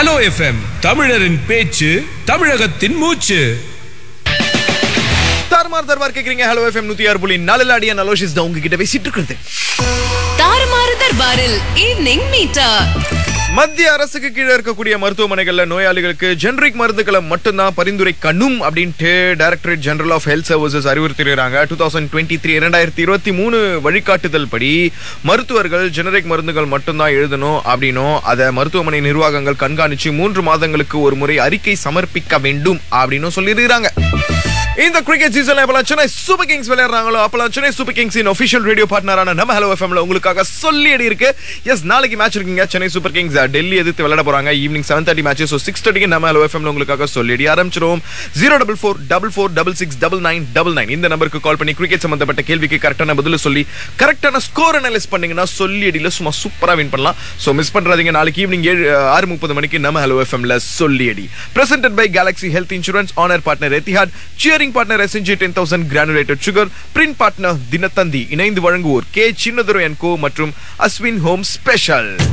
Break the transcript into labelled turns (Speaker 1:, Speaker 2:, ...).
Speaker 1: hello FM தமிழரின் பேச்சு தமிழகத்தின் மூச்சு
Speaker 2: தார்மார் தர்பார் கேக்குறீங்க ஹலோ எஃப்எம் நூத்தி ஆறு புள்ளி நாலு அடியா நலோஷிஸ் தான் உங்ககிட்ட பேசிட்டு இருக்கிறது
Speaker 3: தாறுமாறு தர்பாரில் ஈவினிங் மீட்டா
Speaker 2: மத்திய அரசுக்கு கீழே இருக்கக்கூடிய மருத்துவமனைகள்ல நோயாளிகளுக்கு ஜெனரிக் மருந்துகளை மட்டும்தான் பரிந்துரைக்கணும் அப்படின்ட்டு directorate general of health services அறிவுறுத்திருக்கிறாங்க டூ தௌசண்ட் டுவெண்ட்டி த்ரீ இரண்டாயிரத்தி இருபத்தி மூணு வழிகாட்டுதல் படி மருத்துவர்கள் ஜெனரிக் மருந்துகள் மட்டும்தான் எழுதணும் அப்படின்னும் அதை மருத்துவமனை நிர்வாகங்கள் கண்காணிச்சு மூன்று மாதங்களுக்கு ஒரு முறை அறிக்கை சமர்ப்பிக்க வேண்டும் அப்படின்னு சொல்லியிருக்கிறாங்க இந்த கிரிக்கெட் சீசன்ல எப்பலாம் சென்னை சூப்பர் கிங்ஸ் விளையாடுறாங்களோ அப்பலாம் சென்னை சூப்பர் கிங்ஸின் ஒபிஷியல் ரேடியோ பார்ட்னரான நம்ம ஹலோ எஃப்எம்ல உங்களுக்காக சொல்லி அடி இருக்கு எஸ் நாளைக்கு மேட்ச் இருக்குங்க சென்னை சூப்பர் கிங்ஸ் டெல்லி எதிர்த்து விளையாட போறாங்க evening seven thirty match so six தேர்ட்டிக்கு நம்ம ஹலோ எஃப்எம்ல உங்களுக்காக சொல்லி அடி ஆரம்பிச்சிருவோம் zero double four double four double six double nine double nine இந்த நம்பருக்கு கால் பண்ணி கிரிக்கெட் சம்பந்தப்பட்ட கேள்விக்கு கரெக்டான பதில் சொல்லி கரெக்டான ஸ்கோர் அனலைஸ் பண்ணீங்கன்னா சொல்லி அடியில சும்மா சூப்பரா வின் பண்ணலாம் ஸோ மிஸ் பண்றாதீங்க நாளைக்கு ஈவினிங் ஏழு ஆறு முப்பது மணிக்கு நம்ம ஹலோ எஃப்எம்ல சொல்லி அடி presented by Galaxy health insurance honour partner Etihad cheering partner SNG ten thousand granulated sugar print partner Dinathanthi இணைந்து வழங்குவோர் கே சின்னதுரை அண்ட் கோ மற்றும் அஸ்வின் ஹோம் ஸ்பெஷல்